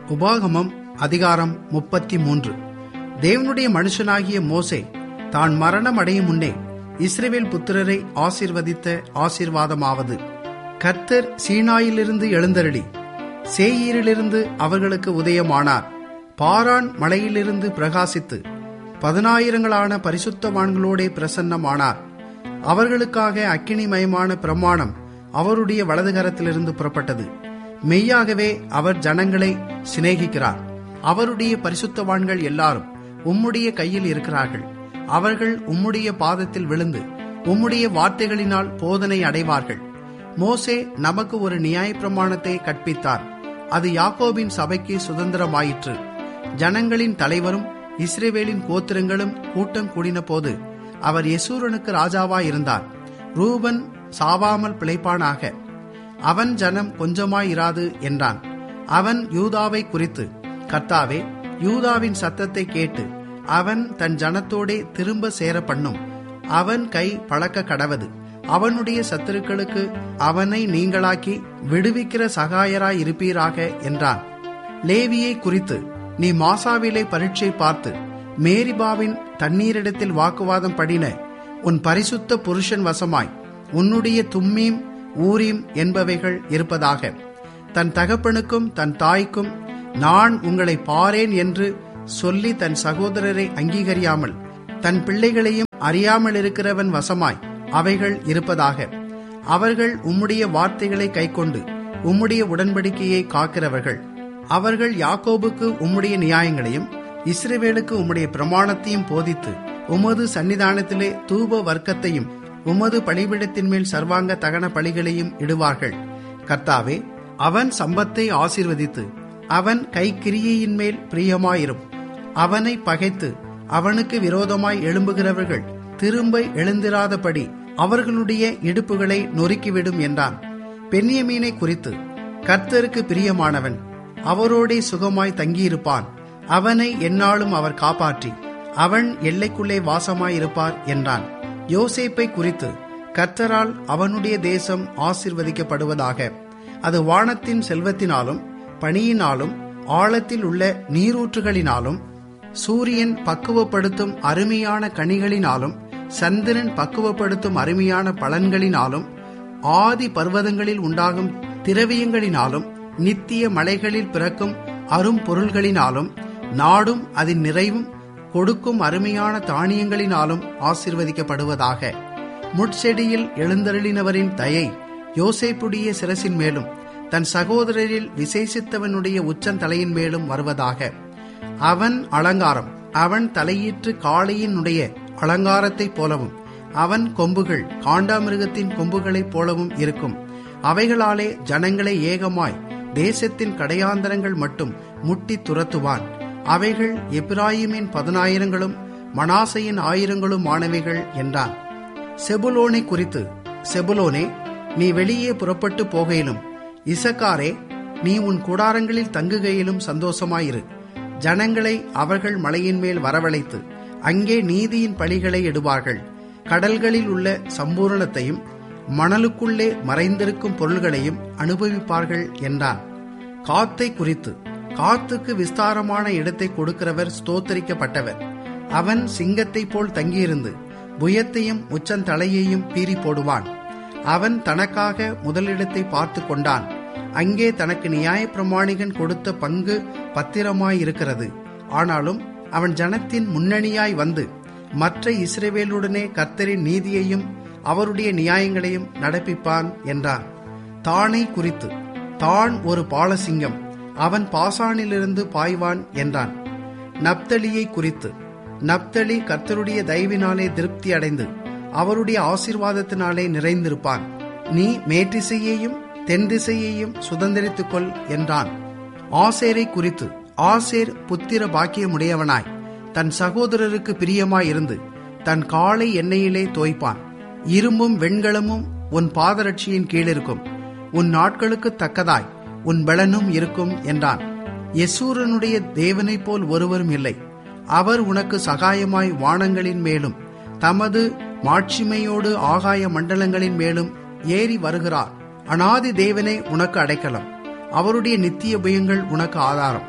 உபாகமம் அதிகாரம் முப்பத்தி மூன்று தேவனுடைய மனுஷனாகிய மோசே தான் மரணம் அடையும் முன்னே இஸ்ரவேல் புத்திரரை ஆசீர்வதித்த ஆசீர்வாதமாவது கர்த்தர் சீனாயிலிருந்து எழுந்தருளி சேயீரிலிருந்து அவர்களுக்கு உதயமானார் பாரான் மலையிலிருந்து பிரகாசித்து பதினாயிரங்களான பரிசுத்தவான்களோடே பிரசன்னமானார் அவர்களுக்காக அக்கினிமயமான பிரமாணம் அவருடைய வலதுகரத்திலிருந்து புறப்பட்டது மெய்யாகவே அவர் ஜனங்களை சிநேகிக்கிறார் அவருடைய பரிசுத்தவான்கள் எல்லாரும் உம்முடைய கையில் இருக்கிறார்கள் அவர்கள் உம்முடைய பாதத்தில் விழுந்து உம்முடைய வார்த்தைகளினால் போதனை அடைவார்கள் மோசே நமக்கு ஒரு நியாயப்பிரமாணத்தை கற்பித்தார் அது யாக்கோபின் சபைக்கு சுதந்திரமாயிற்று ஜனங்களின் தலைவரும் இஸ்ரேவேலின் கோத்திரங்களும் கூட்டம் கூடின போது அவர் யசூரனுக்கு ராஜாவாய் இருந்தார் ரூபன் சாவாமல் பிழைப்பானாக அவன் ஜனம் கொஞ்சமாயிராது என்றான் அவன் யூதாவை குறித்து கர்த்தாவே யூதாவின் சத்தத்தை கேட்டு அவன் தன் ஜனத்தோடே திரும்ப சேர பண்ணும் அவன் கை பழக்க கடவது அவனுடைய சத்துருக்களுக்கு அவனை நீங்களாக்கி விடுவிக்கிற சகாயராய் இருப்பீராக என்றான் லேவியை குறித்து நீ மாசாவிலே பரீட்சை பார்த்து மேரிபாவின் தண்ணீரிடத்தில் வாக்குவாதம் படின உன் பரிசுத்த புருஷன் வசமாய் உன்னுடைய தும்மீம் ஊரீம் என்பவைகள் இருப்பதாக தன் தகப்பனுக்கும் தன் தாய்க்கும் நான் உங்களை பாரேன் என்று சொல்லி தன் சகோதரரை அங்கீகரியாமல் தன் பிள்ளைகளையும் அறியாமல் இருக்கிறவன் வசமாய் அவைகள் இருப்பதாக அவர்கள் உம்முடைய வார்த்தைகளை கைக்கொண்டு உம்முடைய உடன்படிக்கையை காக்கிறவர்கள் அவர்கள் யாக்கோபுக்கு உம்முடைய நியாயங்களையும் இஸ்ரேவேலுக்கு உம்முடைய பிரமாணத்தையும் போதித்து உமது சன்னிதானத்திலே தூப வர்க்கத்தையும் உமது பலிபிடத்தின் மேல் சர்வாங்க தகன பலிகளையும் இடுவார்கள் கர்த்தாவே அவன் சம்பத்தை ஆசீர்வதித்து அவன் கைக்கிரியையின் மேல் பிரியமாயிரும் அவனை பகைத்து அவனுக்கு விரோதமாய் எழும்புகிறவர்கள் திரும்ப எழுந்திராதபடி அவர்களுடைய இடுப்புகளை நொறுக்கிவிடும் என்றான் பெண்ணியமீனை குறித்து கர்த்தருக்கு பிரியமானவன் அவரோடே சுகமாய் தங்கியிருப்பான் அவனை எந்நாளும் அவர் காப்பாற்றி அவன் எல்லைக்குள்ளே வாசமாயிருப்பார் என்றான் யோசேப்பை குறித்து கர்த்தரால் அவனுடைய தேசம் ஆசிர்வதிக்கப்படுவதாக அது வானத்தின் செல்வத்தினாலும் பணியினாலும் ஆழத்தில் உள்ள நீரூற்றுகளினாலும் சூரியன் பக்குவப்படுத்தும் அருமையான கனிகளினாலும் சந்திரன் பக்குவப்படுத்தும் அருமையான பலன்களினாலும் ஆதி பர்வதங்களில் உண்டாகும் திரவியங்களினாலும் நித்திய மலைகளில் பிறக்கும் அரும் பொருள்களினாலும் நாடும் அதன் நிறைவும் கொடுக்கும் அருமையான தானியங்களினாலும் ஆசிர்வதிக்கப்படுவதாக முட்செடியில் எழுந்தருளினவரின் தயை யோசேப்புடைய சிரசின் மேலும் தன் சகோதரரில் விசேஷித்தவனுடைய உச்சந்தலையின் மேலும் வருவதாக அவன் அலங்காரம் அவன் தலையீற்று காளையினுடைய அலங்காரத்தைப் போலவும் அவன் கொம்புகள் காண்டாமிருகத்தின் கொம்புகளைப் போலவும் இருக்கும் அவைகளாலே ஜனங்களை ஏகமாய் தேசத்தின் கடையாந்தரங்கள் மட்டும் முட்டி துரத்துவான் அவைகள் எப்ராயிமின் பதினாயிரங்களும் மனாசையின் ஆயிரங்களும் ஆனவைகள் என்றான் செபுலோனை குறித்து செபுலோனே நீ வெளியே புறப்பட்டு போகையிலும் இசக்காரே நீ உன் கூடாரங்களில் தங்குகையிலும் சந்தோஷமாயிரு ஜனங்களை அவர்கள் மலையின் மேல் வரவழைத்து அங்கே நீதியின் பழிகளை இடுவார்கள் கடல்களில் உள்ள சம்பூரணத்தையும் மணலுக்குள்ளே மறைந்திருக்கும் பொருள்களையும் அனுபவிப்பார்கள் என்றான் காத்தை குறித்து காத்துக்கு விஸ்தாரமான இடத்தை கொடுக்கிறவர் ஸ்தோத்தரிக்கப்பட்டவர் அவன் சிங்கத்தைப் போல் தங்கியிருந்து புயத்தையும் உச்சந்தலையையும் பீறி போடுவான் அவன் தனக்காக முதலிடத்தை பார்த்து கொண்டான் அங்கே தனக்கு நியாய பிரமாணிகன் கொடுத்த பங்கு பத்திரமாயிருக்கிறது ஆனாலும் அவன் ஜனத்தின் முன்னணியாய் வந்து மற்ற இஸ்ரேவேலுடனே கர்த்தரின் நீதியையும் அவருடைய நியாயங்களையும் நடப்பிப்பான் என்றான் தானை குறித்து தான் ஒரு பாலசிங்கம் அவன் பாசானிலிருந்து பாய்வான் என்றான் நப்தலியை குறித்து நப்தலி கர்த்தருடைய தயவினாலே திருப்தி அடைந்து அவருடைய ஆசீர்வாதத்தினாலே நிறைந்திருப்பான் நீ மேற்றிசையையும் தென் திசையையும் சுதந்திரித்துக் கொள் என்றான் ஆசேரை குறித்து ஆசேர் புத்திர பாக்கியமுடையவனாய் தன் சகோதரருக்கு பிரியமாயிருந்து தன் காலை எண்ணெயிலே தோய்ப்பான் இரும்பும் வெண்கலமும் உன் பாதரட்சியின் கீழிருக்கும் உன் நாட்களுக்கு தக்கதாய் உன் பலனும் இருக்கும் என்றான் யசூரனுடைய தேவனைப் போல் ஒருவரும் இல்லை அவர் உனக்கு சகாயமாய் வானங்களின் மேலும் தமது மாட்சிமையோடு ஆகாய மண்டலங்களின் மேலும் ஏறி வருகிறார் அனாதி தேவனே உனக்கு அடைக்கலம் அவருடைய நித்திய பயங்கள் உனக்கு ஆதாரம்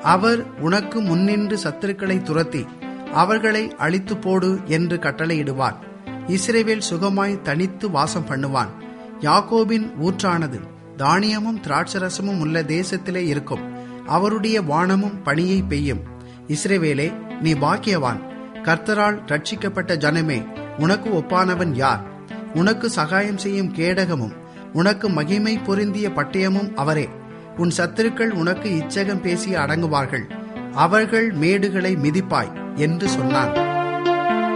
அவர் உனக்கு முன்னின்று சத்துருக்களை துரத்தி அவர்களை அழித்து போடு என்று கட்டளையிடுவார் இஸ்ரேவேல் சுகமாய் தனித்து வாசம் பண்ணுவான் யாக்கோபின் ஊற்றானது தானியமும் திராட்சரசமும் உள்ள தேசத்திலே இருக்கும் அவருடைய வானமும் பணியை பெய்யும் இஸ்ரேவேலே நீ பாக்கியவான் கர்த்தரால் ரட்சிக்கப்பட்ட ஜனமே உனக்கு ஒப்பானவன் யார் உனக்கு சகாயம் செய்யும் கேடகமும் உனக்கு மகிமை பொருந்திய பட்டயமும் அவரே உன் சத்துருக்கள் உனக்கு இச்சகம் பேசி அடங்குவார்கள் அவர்கள் மேடுகளை மிதிப்பாய் என்று சொன்னான்